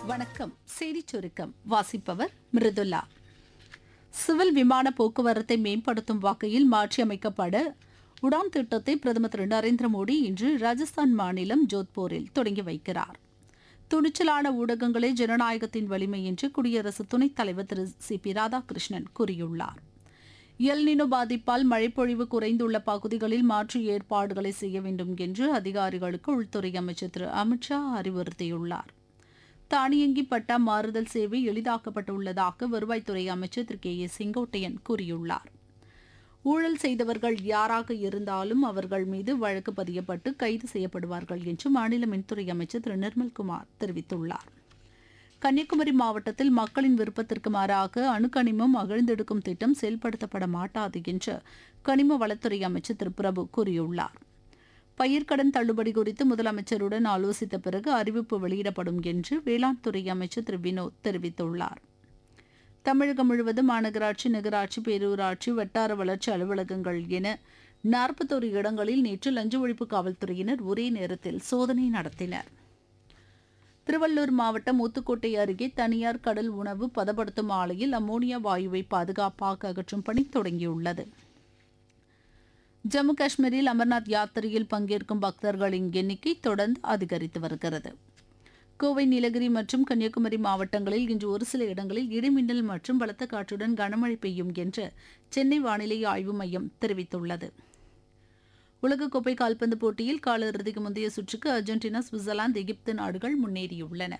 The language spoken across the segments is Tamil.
வணக்கம் செய்திச் சுருக்கம் வாசிப்பவர் மிருதுல்லா சிவில் விமான போக்குவரத்தை மேம்படுத்தும் வகையில் மாற்றியமைக்கப்பட உடான் திட்டத்தை பிரதமர் திரு நரேந்திர மோடி இன்று ராஜஸ்தான் மாநிலம் ஜோத்பூரில் தொடங்கி வைக்கிறார் துணிச்சலான ஊடகங்களே ஜனநாயகத்தின் வலிமை என்று குடியரசு துணைத் தலைவர் திரு சி பி ராதாகிருஷ்ணன் கூறியுள்ளார் எல்னினோ பாதிப்பால் மழைப்பொழிவு குறைந்துள்ள பகுதிகளில் மாற்று ஏற்பாடுகளை செய்ய வேண்டும் என்று அதிகாரிகளுக்கு உள்துறை அமைச்சர் திரு அமித்ஷா அறிவுறுத்தியுள்ளார் தானியங்கி பட்டா மாறுதல் சேவை எளிதாக்கப்பட்டுள்ளதாக வருவாய்த்துறை அமைச்சர் திரு கே ஏ செங்கோட்டையன் கூறியுள்ளார் ஊழல் செய்தவர்கள் யாராக இருந்தாலும் அவர்கள் மீது வழக்கு பதியப்பட்டு கைது செய்யப்படுவார்கள் என்று மாநில மின்துறை அமைச்சர் திரு நிர்மல்குமார் தெரிவித்துள்ளார் கன்னியாகுமரி மாவட்டத்தில் மக்களின் விருப்பத்திற்கு மாறாக அணுக்கனிமம் அகழ்ந்தெடுக்கும் திட்டம் செயல்படுத்தப்பட மாட்டாது என்று கனிம வளத்துறை அமைச்சர் திரு பிரபு கூறியுள்ளார் பயிர்க்கடன் தள்ளுபடி குறித்து முதலமைச்சருடன் ஆலோசித்த பிறகு அறிவிப்பு வெளியிடப்படும் என்று வேளாண் துறை அமைச்சர் திரு வினோத் தெரிவித்துள்ளார் தமிழகம் முழுவதும் மாநகராட்சி நகராட்சி பேரூராட்சி வட்டார வளர்ச்சி அலுவலகங்கள் என நாற்பத்தோரு இடங்களில் நேற்று லஞ்ச ஒழிப்பு காவல்துறையினர் ஒரே நேரத்தில் சோதனை நடத்தினர் திருவள்ளூர் மாவட்டம் ஊத்துக்கோட்டை அருகே தனியார் கடல் உணவு பதப்படுத்தும் ஆலையில் அம்மோனியா வாயுவை பாதுகாப்பாக அகற்றும் பணி தொடங்கியுள்ளது ஜம்மு காஷ்மீரில் அமர்நாத் யாத்திரையில் பங்கேற்கும் பக்தர்களின் எண்ணிக்கை தொடர்ந்து அதிகரித்து வருகிறது கோவை நீலகிரி மற்றும் கன்னியாகுமரி மாவட்டங்களில் இன்று ஒரு சில இடங்களில் இடிமின்னல் மற்றும் பலத்த காற்றுடன் கனமழை பெய்யும் என்று சென்னை வானிலை ஆய்வு மையம் தெரிவித்துள்ளது உலகக்கோப்பை கால்பந்து போட்டியில் காலிறுதிக்கு முந்தைய சுற்றுக்கு அர்ஜென்டினா சுவிட்சர்லாந்து எகிப்து நாடுகள் முன்னேறியுள்ளன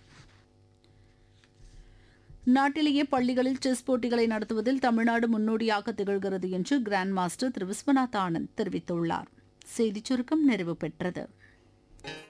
நாட்டிலேயே பள்ளிகளில் செஸ் போட்டிகளை நடத்துவதில் தமிழ்நாடு முன்னோடியாக திகழ்கிறது என்று கிராண்ட் மாஸ்டர் திரு விஸ்வநாத் ஆனந்த் தெரிவித்துள்ளார் செய்திச் சுருக்கம் நிறைவு பெற்றது